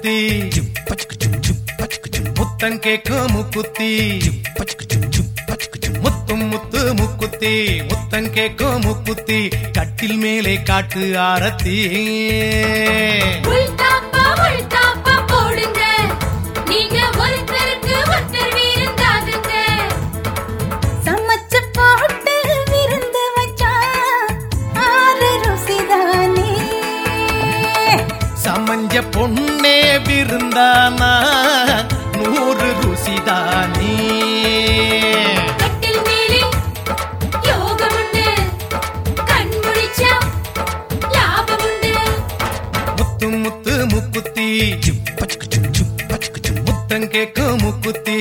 முக்குத்தி முத்தம் கேக்கும் முக்குத்தி முத்தும் முத்து முக்குத்தி முத்தம் கேக்கும் முக்குத்தி கட்டில் மேலே காட்டு ஆரத்தி உள்தாப்பா உள்தாப்பா போடுங்க நீங்க ஒருத்தருக்கு ஒருத்தர் வீரந்தாகுங்க சமைச்சு போட்டு விருந்து வச்சா ஆறு ருசிதானே சமஞ்ச பொண்ணே விருந்தானா நூறு ருசிதானே கட்டில் மேலே யோகம் உண்டு கண் முழிச்சா லாபம் உண்டு முத்து முத்து முக்குத்தி முத்தம் கேக்கும் முக்குத்தி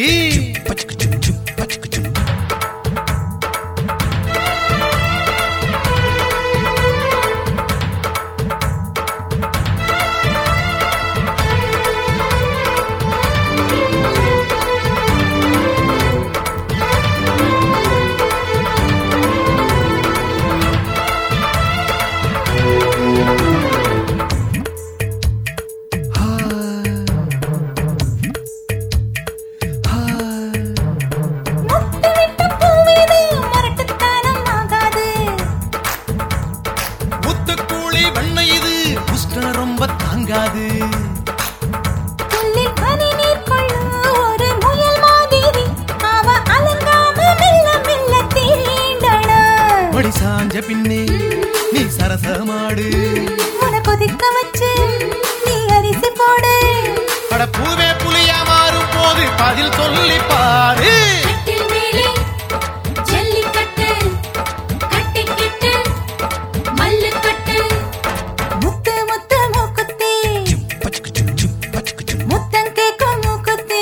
முட்டை விட்ட பூவீது முரட்டுத்தனம் ஆகாது முத்துக்கூளி வெண்ணை இது உஷ்ணம் ரொம்ப தாங்காது புல்லில் பனி நீர் கொள்ளும் ஒரு முயல் மாதிரி அவ அலங்காம மெல்ல மெல்ல தீண்டணும் மடி சாஞ்ச பின்னே நீ சரசமாடு உன கொதிக்க வச்சு நீ அரிசி போடு பட பூவே புலியா மாறும் போது பதில் சொல்லி பாரு கட்டில் மேலே ஜல்லிக்கட்டு கட்டிக்கிட்டு மல்லுக்கட்டு முத்து முத்து மூக்குத்தி முத்தம் கேக்கும் மூக்குத்தி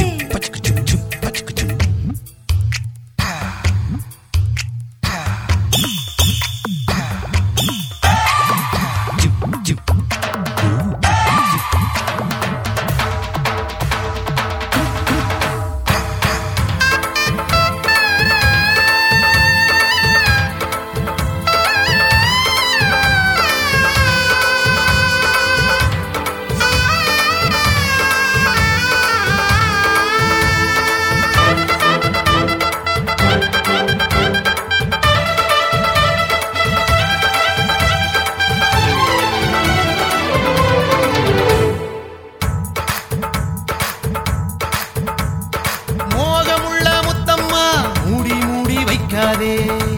மோகமுள்ள முத்தம்மா மூடி மூடி வைக்காதே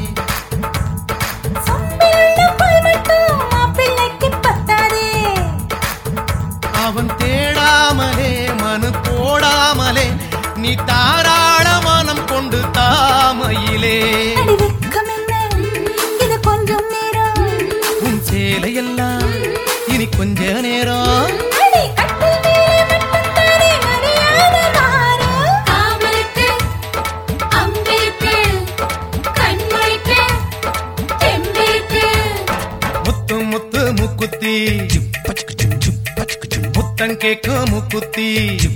சொம்பிலுள்ள பால் மட்டும் மாப்பிள்ளைக்கு பத்தாதே அவன் தேடாமலே மனு போடாமலே நீ தாராள மனம் கொண்டு தாமையிலே அடி வெக்கம் என்ன இது கொஞ்சம் நேரம் உன் சேலையெல்லாம் இனி கொஞ்ச நேரம் அடி கட்டில் மேலே மட்டும்தானே மரியாதை மாறும் காமலுக்கு அம்பிருக்கு கண்மொழிக்கு தெம்பிருக்கு முத்து முத்து முக்குத்தி முத்தம் கேக்கும் முக்குத்தி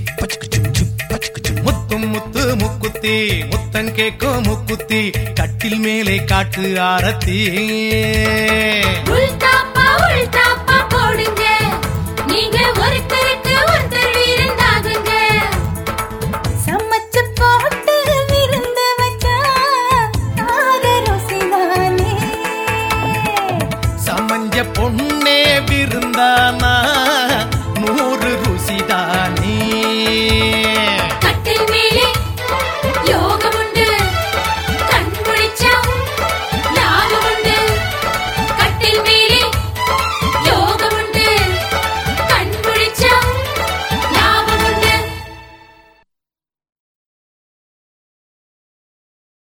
முத்தும் முத்து முக்குத்தி முத்தம் கேக்கும் முக்குத்தி கட்டில் மேலே காட்டு ஆரத்தி உள்தாப்பா உள்தாப்பா போடுங்க நீங்க ஒருத்தருக்கு ஒருத்தர் வீரந்தாகுங்க சமைச்சு போட்டு விருந்து வச்சா ஆறு ருசிதானே சமஞ்ச பொண்ணே விருந்தானா